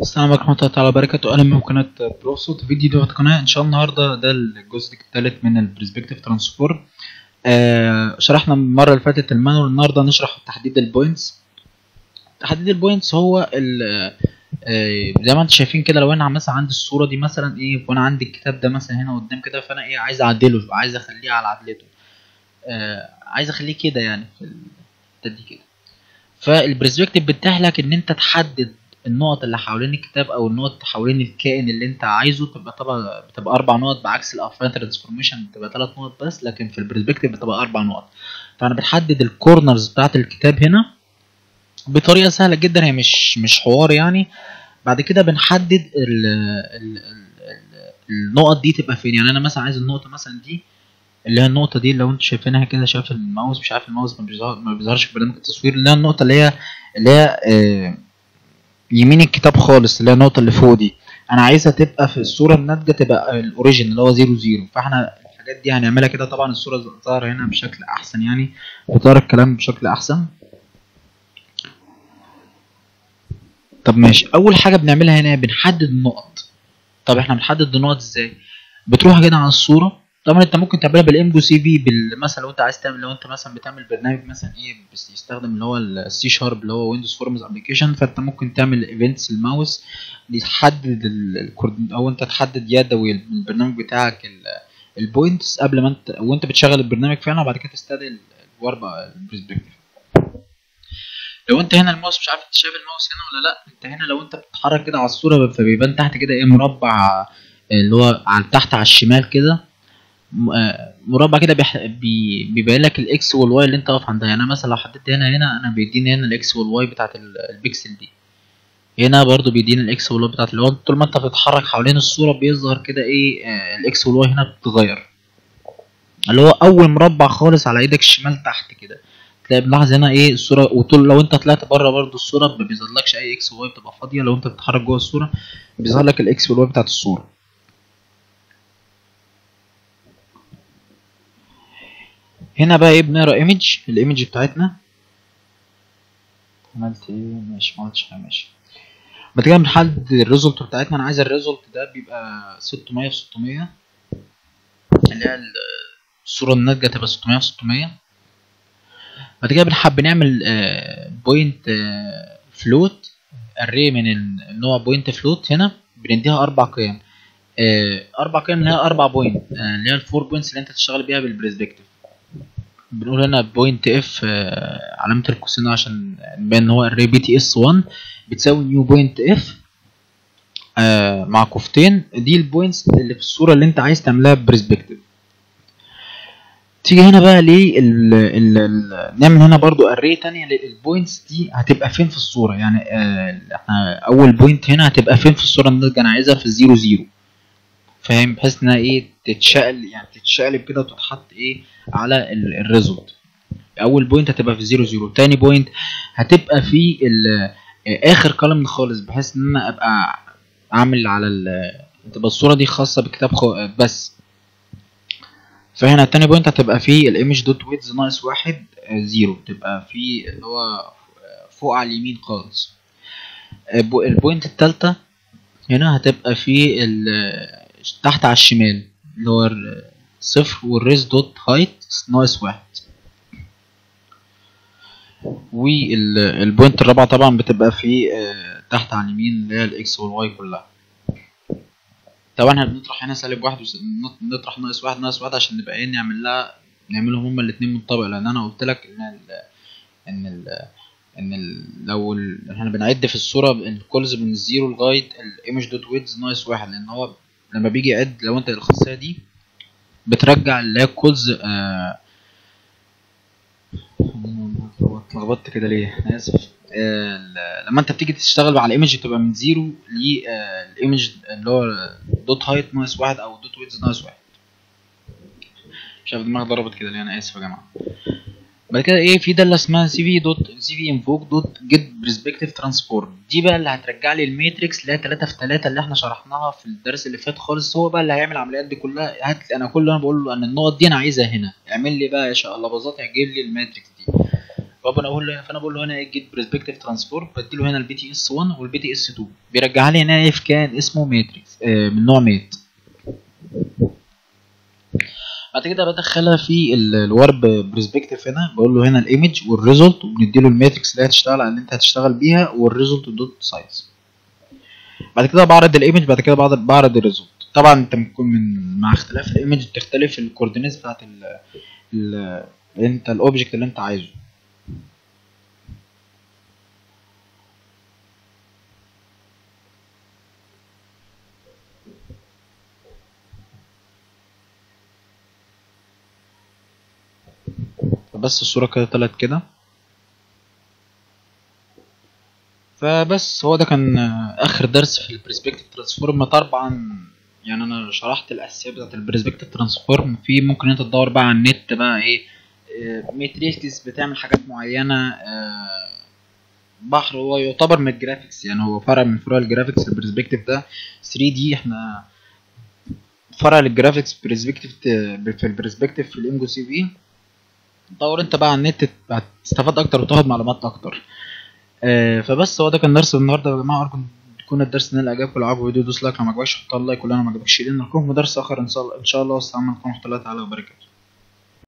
السلام عليكم ورحمة الله تعالى وبركاته أهلا بكم قناة بروسوت فيديو دوت قناة إن شاء الله النهاردة ده الجزء الثالث من البرسبكتيف ترانسفورم آه شرحنا المرة اللي فاتت المانوال النهاردة نشرح تحديد البوينتس تحديد البوينتس هو ال آه زي ما انتم شايفين كده لو انا مثلا عندي الصورة دي مثلا ايه وانا عندي الكتاب ده مثلا هنا قدام كده فانا ايه عايز اعدله عايز اخليه على عدلته آه عايز اخليه كده يعني في الحتة دي كده فالبرسبكتيف بتتيح لك ان انت تحدد النقط اللي حوالين الكتاب او النقط حوالين الكائن اللي انت عايزه تبقى طبعا بتبقى اربع نقط بعكس الافلاين ترانسفورميشن بتبقى ثلاث نقط بس لكن في البرسبكتيف بتبقى اربع نقط فانا بتحدد الكورنرز بتاعت الكتاب هنا بطريقه سهله جدا هي مش مش حوار يعني بعد كده بنحدد ال ال ال النقط دي تبقى فين يعني انا مثلا عايز النقطه مثلا دي اللي هي النقطه دي لو انتوا شايفينها كده شايف الماوس مش عارف الماوس ما بيظهر ما بيظهرش في برنامج التصوير اللي هي النقطه اللي هي اللي هي آه يمين الكتاب خالص اللي هي النقطه اللي فوق دي انا عايزها تبقى في الصوره الناتجه تبقى الاوريجين اللي هو 0 0 فاحنا الحاجات دي هنعملها كده طبعا الصوره ظاهره هنا بشكل احسن يعني وظهر الكلام بشكل احسن طب ماشي اول حاجه بنعملها هنا بنحدد النقط طب احنا بنحدد النقط ازاي بتروح كده على الصوره طبعا انت ممكن تعملها بالام سي في مثلا لو انت عايز تعمل لو انت مثلا بتعمل برنامج مثلا ايه بيستخدم اللي هو السي شارب اللي هو ويندوز فورمز ابلكيشن فانت ممكن تعمل ايفنتس الماوس تحدد او انت تحدد يدوي البرنامج بتاعك البوينتس قبل ما انت وانت بتشغل البرنامج فعلا وبعد كده تستدعي الوربه البرسبكتيف لو انت هنا الماوس مش عارف انت شايف الماوس هنا ولا لا انت هنا لو انت بتتحرك كده على الصوره فبيبان تحت كده ايه مربع اللي هو على تحت على الشمال كده مربع كده بي بيبين لك الاكس والواي اللي انت واقف عندها يعني انا مثلا لو حددت هنا هنا انا بيديني هنا الاكس والواي بتاعت البيكسل دي هنا برضو بيديني الاكس والواي بتاعت اللي هو طول ما انت بتتحرك حوالين الصوره بيظهر كده ايه آه الاكس والواي هنا بتتغير اللي هو اول مربع خالص على ايدك الشمال تحت كده تلاقي بنلاحظ هنا ايه الصوره وطول لو انت طلعت بره برضو الصوره ما بيظهرلكش اي اكس والواي بتبقى فاضيه لو انت بتتحرك جوه الصوره بيظهر لك الاكس والواي بتاعت الصوره هنا بقى ايه بنقرا ايمج الايمج بتاعتنا عملت ايه ماشي ما عملتش حاجه ماشي بعد كده بنحدد الريزولت بتاعتنا انا عايز الريزولت ده بيبقى 600 في 600 اللي هي الصوره الناتجه تبقى 600 في 600 بعد كده بنحب نعمل بوينت فلوت اري من النوع بوينت فلوت هنا بنديها اربع قيم اربع قيم اللي هي اربع بوينت اللي هي الفور بوينتس اللي انت تشتغل بيها بالبرسبكتيف بنقول هنا بوينت اف علامة القوسين عشان نبين ان هو الري بي تي اس 1 بتساوي نيو بوينت اف مع قوفتين دي البوينتس اللي في الصورة اللي انت عايز تعملها برسبكتيف تيجي هنا بقى ليه ال ال نعمل هنا برضو اري تانية للبوينتس دي هتبقى فين في الصورة يعني اه احنا اول بوينت هنا هتبقى فين في الصورة الناتجة انا عايزها في الزيرو زيرو فاهم بحيث انها ايه تتشقل يعني تتشقلب كده وتتحط ايه على الريزولت اول بوينت هتبقى في 0 0 تاني بوينت هتبقى في اخر كولمن خالص بحيث ان انا ابقى عامل على تبقى الصوره دي خاصه بكتاب خو... بس فهنا تاني بوينت هتبقى في الايمج دوت ويدز ناقص واحد زيرو تبقى في اللي هو فوق على اليمين خالص البوينت التالتة هنا هتبقى في تحت على الشمال اللي هو صفر والريز دوت هايت ناقص واحد والبوينت الرابعة طبعا بتبقى في تحت على اليمين اللي هي الاكس والواي كلها طبعا احنا بنطرح هنا سالب واحد ونطرح ناقص واحد ناقص واحد عشان نبقى ايه نعمل لها نعملهم هما الاتنين منطبق لان انا قلت لك ان ال ان ال ان ال لو ال احنا بنعد في الصورة الكولز من الزيرو لغاية الايمج دوت ويدز ناقص واحد لان هو لما بيجي يعد لو انت الخاصية دي بترجع اللي هي الكولز آه اتلخبطت كده ليه انا اسف آه لما انت بتيجي تشتغل على الايمج بتبقى من زيرو للايمج آه اللي هو دوت هايت ناقص واحد او دوت ويدز ناقص واحد مش عارف دماغي ضربت كده ليه انا اسف يا جماعه بعد كده ايه في داله اسمها سي في دوت سي في انفوك دوت جيت برسبكتيف ترانسفورم دي بقى اللي هترجع لي الماتريكس اللي هي 3 في 3 اللي احنا شرحناها في الدرس اللي فات خالص هو بقى اللي هيعمل العمليات دي كلها هات انا كل اللي انا بقول له ان النقط دي انا عايزها هنا اعمل لي بقى يا شاء الله بساطه هيجيب لي الماتريكس دي فانا بقول له فانا بقول له هنا جيت برسبكتيف ترانسفورم بدي له هنا البي تي اس 1 والبي تي اس 2 بيرجع لي هنا اف كان اسمه ماتريكس آه من نوع مات بعد كده بدخلها في ال- الورب برسبكتيف هنا بقول له هنا الايمج والريزلت وبندي له الماتريكس اللي هتشتغل على اللي انت هتشتغل بيها والريزلت دوت سايز بعد كده بعرض الايمج بعد كده بعرض بعرض الريزلت طبعا انت ممكن من مع اختلاف الايمج بتختلف الكوردينيتس بتاعت ال ال انت الاوبجكت اللي انت عايزه فبس الصورة كده طلعت كده فبس هو ده كان آه، اخر درس في البرسبكتيف ترانسفورم طبعا يعني انا شرحت الاساسيات بتاعت البرسبكتيف ترانسفورم في ممكن انت تدور بقى على النت بقى ايه ماتريكس بتعمل حاجات معينة آه، بحر هو يعتبر من الجرافيكس يعني هو فرع من فروع الجرافيكس البرسبكتيف ده 3 دي احنا فرع للجرافيكس برسبكتيف في البرسبكتيف في الانجو سي في دور انت بقى على النت هتستفاد اكتر وتاخد معلومات اكتر آه، فبس هو ده كان درس النهارده يا جماعه ارجو يكون الدرس نال اعجابكم لو عجبه الفيديو دوس لايك لو ما عجبكش حط لايك ولو ما عجبكش لنا لكم درس اخر ان شاء الله ان شاء الله والسلام عليكم ورحمه الله تعالى وبركاته